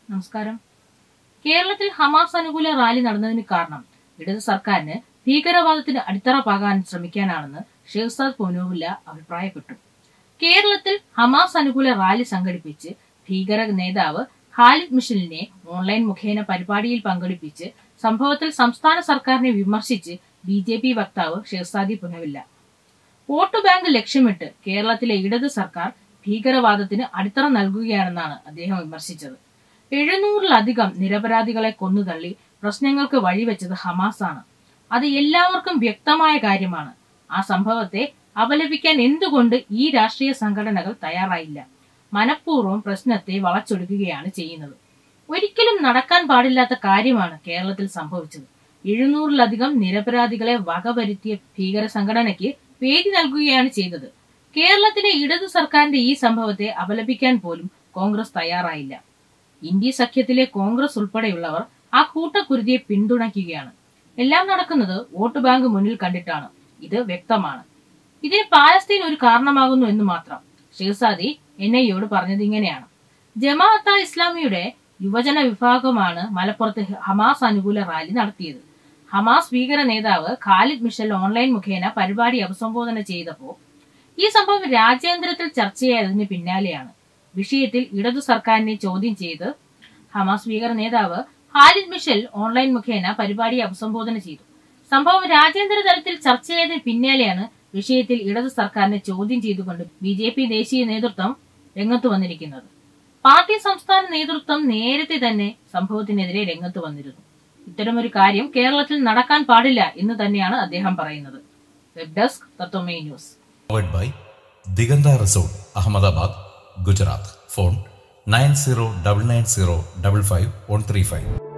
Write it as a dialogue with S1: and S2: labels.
S1: നമസ്കാരം കേരളത്തിൽ ഹമാസ് അനുകൂല റാലി നടന്നതിന് കാരണം ഇടത് സർക്കാരിന് ഭീകരവാദത്തിന് അടിത്തറ പാകാൻ ശ്രമിക്കാനാണെന്ന് ഷെഹ്സാദ് പൊനോവില്ല അഭിപ്രായപ്പെട്ടു കേരളത്തിൽ ഹമാസ് അനുകൂല റാലി സംഘടിപ്പിച്ച് ഭീകര നേതാവ് ഖാലിദ് മിഷലിനെ ഓൺലൈൻ മുഖേന പരിപാടിയിൽ പങ്കെടുപ്പിച്ച് സംഭവത്തിൽ സംസ്ഥാന സർക്കാരിനെ വിമർശിച്ച് ബി ജെ പി വക്താവ് ഷെഹ്സാദി പുനവില്ല വോട്ട് ബാങ്ക് ലക്ഷ്യമിട്ട് കേരളത്തിലെ ഇടത് സർക്കാർ ഭീകരവാദത്തിന് അടിത്തറ നൽകുകയാണെന്നാണ് അദ്ദേഹം വിമർശിച്ചത് എഴുന്നൂറിലധികം നിരപരാധികളെ കൊന്നുതള്ളി പ്രശ്നങ്ങൾക്ക് വഴിവെച്ചത് ഹമാസാണ് അത് എല്ലാവർക്കും വ്യക്തമായ കാര്യമാണ് ആ സംഭവത്തെ അപലപിക്കാൻ എന്തുകൊണ്ട് ഈ രാഷ്ട്രീയ സംഘടനകൾ തയ്യാറായില്ല മനഃപൂർവ്വം പ്രശ്നത്തെ വളച്ചൊടുക്കുകയാണ് ചെയ്യുന്നത് ഒരിക്കലും നടക്കാൻ പാടില്ലാത്ത കാര്യമാണ് കേരളത്തിൽ സംഭവിച്ചത് എഴുന്നൂറിലധികം നിരപരാധികളെ വകവരുത്തിയ ഭീകര സംഘടനയ്ക്ക് വേദി നൽകുകയാണ് ചെയ്തത് കേരളത്തിലെ ഇടതു സർക്കാരിന്റെ ഈ സംഭവത്തെ അപലപിക്കാൻ പോലും കോൺഗ്രസ് തയ്യാറായില്ല ഇന്ത്യ സഖ്യത്തിലെ കോൺഗ്രസ് ഉൾപ്പെടെയുള്ളവർ ആ കൂട്ടക്കുരുതിയെ പിന്തുണയ്ക്കുകയാണ് എല്ലാം നടക്കുന്നത് വോട്ട് ബാങ്ക് മുന്നിൽ കണ്ടിട്ടാണ് ഇത് വ്യക്തമാണ് ഇതിന് പാലസ്തീൻ ഒരു കാരണമാകുന്നു എന്ന് മാത്രം ഷെഹ്സാദി എൻ ഐയോട് പറഞ്ഞത് ഇങ്ങനെയാണ് ജമാഅത്ത ഇസ്ലാമിയുടെ യുവജന വിഭാഗമാണ് മലപ്പുറത്ത് ഹമാസ് അനുകൂല റാലി നടത്തിയത് ഹമാസ് ഭീകര നേതാവ് ഖാലിദ് മിഷൽ ഓൺലൈൻ മുഖേന പരിപാടി അഭിസംബോധന ചെയ്തപ്പോൾ ഈ സംഭവം രാജ്യാന്തരത്തിൽ ചർച്ചയായതിന് പിന്നാലെയാണ് വിഷയത്തിൽ ഇടതു സർക്കാരിനെ ചോദ്യം ചെയ്ത് ഹമാസ് ഭീകര നേതാവ് ഖാലിദ് മിഷൽ ഓൺലൈൻ മുഖേന പരിപാടി അഭിസംബോധന ചെയ്തു സംഭവം രാജ്യാന്തര തലത്തിൽ ചർച്ചയായതിന് പിന്നാലെയാണ് വിഷയത്തിൽ ഇടതു സർക്കാരിനെ ചോദ്യം ചെയ്തുകൊണ്ട് ബി ജെ പി ദേശീയ നേതൃത്വം രംഗത്ത് വന്നിരിക്കുന്നത് പാർട്ടി സംസ്ഥാന നേതൃത്വം നേരത്തെ തന്നെ സംഭവത്തിനെതിരെ രംഗത്ത് വന്നിരുന്നു ഇത്തരമൊരു കാര്യം കേരളത്തിൽ നടക്കാൻ പാടില്ല എന്ന് തന്നെയാണ് അദ്ദേഹം പറയുന്നത് വെബ് ഡെസ്ക് തത്വമേ news
S2: powered by Diganta Resort, Ahmedabad, Gujarat. Phone 9099055135.